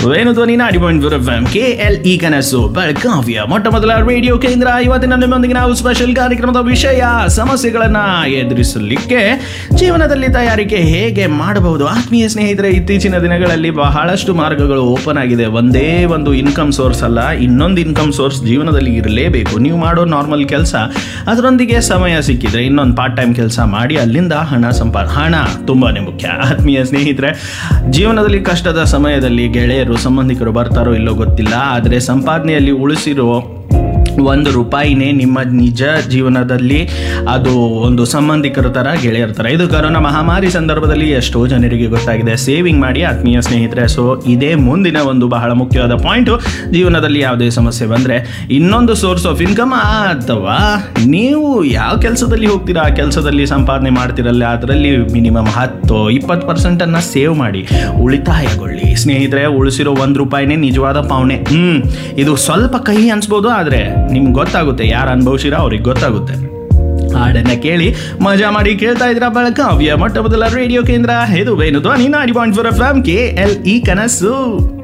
ವೇಣುಧ್ವನಿ ninety point four F M K L E ಕನಸು ಬೆಳಗಾವಿಯ ಮೊಟ್ಟ ಮೊದಲ ರೇಡಿಯೋ ಕೇಂದ್ರ ಇವತ್ತಿನ ನಿಮ್ಮೊಂದಿಗೆ ನಾವು ಸ್ಪೆಷಲ್ ಕಾರ್ಯಕ್ರಮದ ವಿಷಯ ಸಮಸ್ಯೆಗಳನ್ನ ಎದುರಿಸಲಿಕ್ಕೆ ಜೀವನದಲ್ಲಿ ತಯಾರಿಕೆ ಹೇಗೆ ಮಾಡಬಹುದು ಆತ್ಮೀಯ ಸ್ನೇಹಿತರೆ ಇತ್ತೀಚಿನ ದಿನಗಳಲ್ಲಿ ಬಹಳಷ್ಟು ಮಾರ್ಗಗಳು ಓಪನ್ ಆಗಿದೆ ಒಂದೇ ಒಂದು ಇನ್ಕಮ್ ಸೋರ್ಸ್ ಅಲ್ಲ ಇನ್ನೊಂದು ಇನ್ಕಮ್ ಸೋರ್ಸ್ ಜೀವನದಲ್ಲಿ ಇರಲೇಬೇಕು ನೀವು ಮಾಡೋ ನಾರ್ಮಲ್ ಕೆಲಸ ಅದರೊಂದಿಗೆ ಸಮಯ ಸಿಕ್ಕಿದ್ರೆ ಇನ್ನೊಂದು ಪಾರ್ಟ್ ಟೈಮ್ ಕೆಲಸ ಮಾಡಿ ಅಲ್ಲಿಂದ ಹಣ ಸಂಪಾ ಹಣ ತುಂಬಾನೇ ಮುಖ್ಯ ಆತ್ಮೀಯ ಸ್ನೇಹಿತರೆ ಜೀವನದಲ್ಲಿ ಕಷ್ಟದ ಸಮಯದಲ್ಲಿ ಗೆಳೆಯರು ಸಂಬಂಧಿಕರು ಬರ್ತಾರೋ ಇಲ್ಲೋ ಗೊತ್ತಿಲ್ಲ ಆದರೆ ಸಂಪಾದನೆಯಲ್ಲಿ ಉಳಿಸಿರೋ ಒಂದು ರೂಪಾಯಿನೇ ನಿಮ್ಮ ನಿಜ ಜೀವನದಲ್ಲಿ ಅದು ಒಂದು ಸಂಬಂಧಿಕರ ಥರ ಗೆಳೆಯರ ಥರ ಇದು ಕರೋನಾ ಮಹಾಮಾರಿ ಸಂದರ್ಭದಲ್ಲಿ ಎಷ್ಟೋ ಜನರಿಗೆ ಗೊತ್ತಾಗಿದೆ ಸೇವಿಂಗ್ ಮಾಡಿ ಆತ್ಮೀಯ ಸ್ನೇಹಿತರೆ ಸೊ ಇದೇ ಮುಂದಿನ ಒಂದು ಬಹಳ ಮುಖ್ಯವಾದ ಪಾಯಿಂಟು ಜೀವನದಲ್ಲಿ ಯಾವುದೇ ಸಮಸ್ಯೆ ಬಂದರೆ ಇನ್ನೊಂದು ಸೋರ್ಸ್ ಆಫ್ ಇನ್ಕಮ್ ಅಥವಾ ನೀವು ಯಾವ ಕೆಲಸದಲ್ಲಿ ಹೋಗ್ತೀರಾ ಆ ಕೆಲಸದಲ್ಲಿ ಸಂಪಾದನೆ ಮಾಡ್ತಿರಲ್ಲ ಅದರಲ್ಲಿ ಮಿನಿಮಮ್ ಹತ್ತು ಇಪ್ಪತ್ತು ಪರ್ಸೆಂಟನ್ನು ಸೇವ್ ಮಾಡಿ ಉಳಿತಾಯಗೊಳ್ಳಿ ಸ್ನೇಹಿತರೆ ಉಳಿಸಿರೋ ಒಂದು ರೂಪಾಯಿನೇ ನಿಜವಾದ ಪಾವನೆ ಹ್ಞೂ ಇದು ಸ್ವಲ್ಪ ಕಹಿ ಅನ್ಸ್ಬೋದು ಆದರೆ ನಿಮ್ಗೆ ಗೊತ್ತಾಗುತ್ತೆ ಯಾರು ಅನುಭವಿಸಿರೋ ಅವ್ರಿಗೆ ಗೊತ್ತಾಗುತ್ತೆ ಹಾಡನ್ನ ಕೇಳಿ ಮಜಾ ಮಾಡಿ ಕೇಳ್ತಾ ಇದ್ರ ಬೆಳಗಾವಿಯ ಮೊಟ್ಟ ಮೊದಲ ರೇಡಿಯೋ ಕೇಂದ್ರ ಇದು Venu Dhwani ninety point four F M K L E ಕನಸು